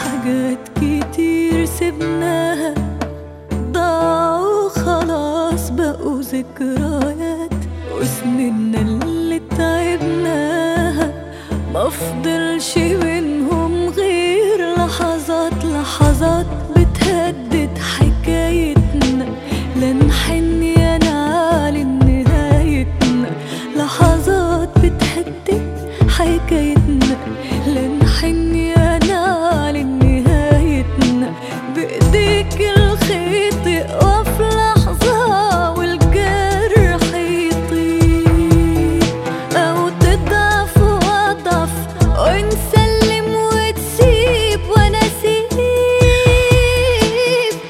حاجات كتير سبناها ضاعوا خلاص بقوا ذكريات وسننا اللي تعبناها مفضلش منهم غير لحظات لحظات بتهدد حكايتنا لا نحن يا نعلن نهايتنا لحظات بتهدد حكايتنا